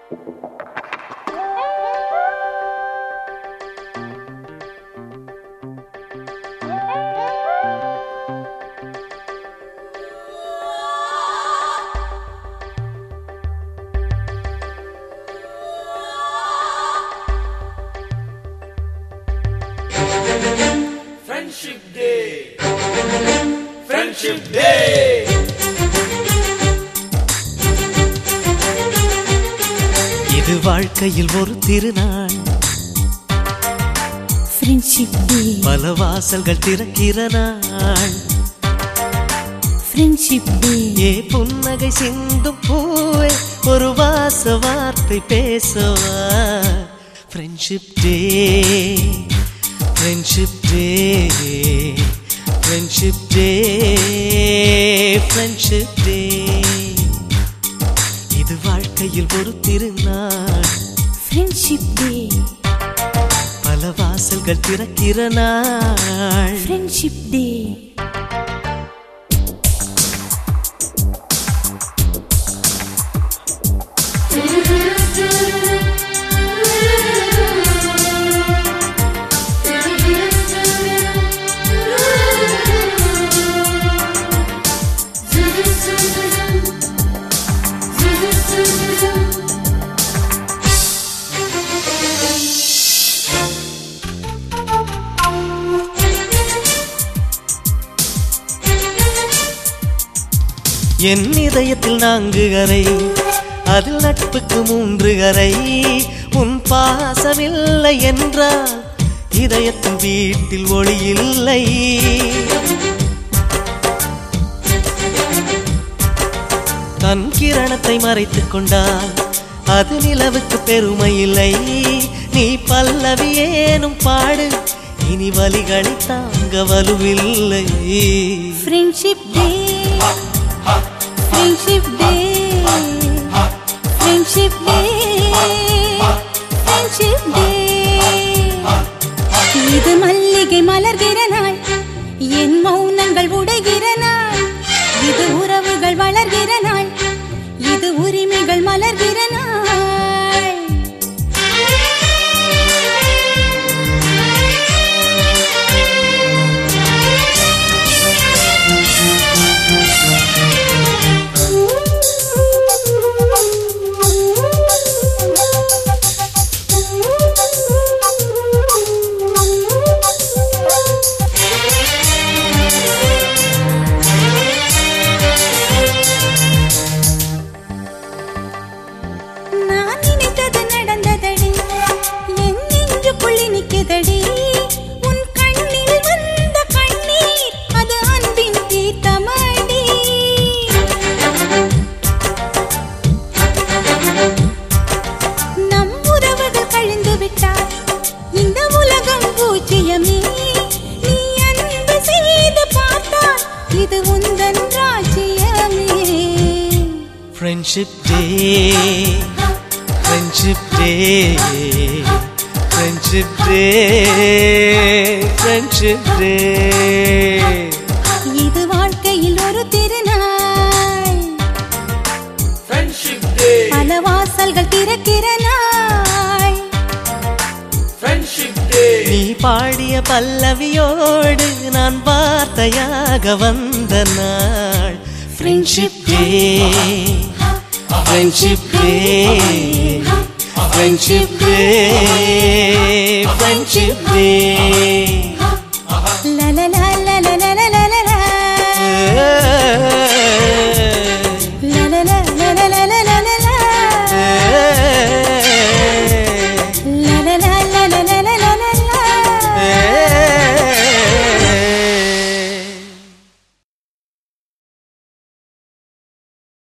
Friendship Day. Friendship Day. இது வாழ்க்கையில் ஒரு திருநாள் ஃப்ரெண்ட்ஷிப் டே பல வாசல்கள் திறக்கிற நாள் ஃப்ரெண்ட்ஷிப் டே ஏ புன்னகை சிந்தும் பூவே ஒரு வாச வார்த்தை பேசவா friendship day friendship day friendship day friendship day இது வாழ்க்கையில் ஒரு திருநாள் ஃப்ரெண்ட்ஷிப் டே பல வாசல்கள் திறக்கிற நாள் ஃப்ரெண்ட்ஷிப் டே என் இதயத்தில் நான்கு அறை அதில் நட்புக்கு மூன்று அறை உன் பாசமில்லை என்றால் இதயத்தின் வீட்டில் ஒளி இல்லை தன் கிரணத்தை மறைத்துக் கொண்டால் அது நிலவுக்கு பெருமை இல்லை நீ பல்லவி ஏனும் பாடு இனி வலிகளை தாங்க வலுவில்லை friendship day friendship day friendship day friendship day இது மல்லிகை மலர்கிற நாள் என் மௌனங்கள் உடைகிற நாள் இது உறவுகள் வளர்கிற நாள் இது உரிமைகள் மலர்கிற நாள் நான் நினைத்தது நடந்ததடி என் நெஞ்சுக்குள்ளி நிற்குதடி உன் கண்ணில் வந்த கண்ணீர் அது அன்பின் தீர்த்தமடி நம் உறவுகள் கழிந்து விட்டால் இந்த உலகம் பூஜ்ஜியமே நீ அன்பு செய்து பார்த்தால் இது உந்தன் ராஜ்யமே friendship day friendship day friendship day friendship day இது வாழ்க்கையில் ஒரு திருநாள் Friendship Day. பல வாசல்கள் திறக்கிற நாள் Friendship Day. நீ பாடிய பல்லவியோடு நான் வார்த்தையாக வந்த நாள் friendship day friendship day friendship day friendship day லலலா லலலா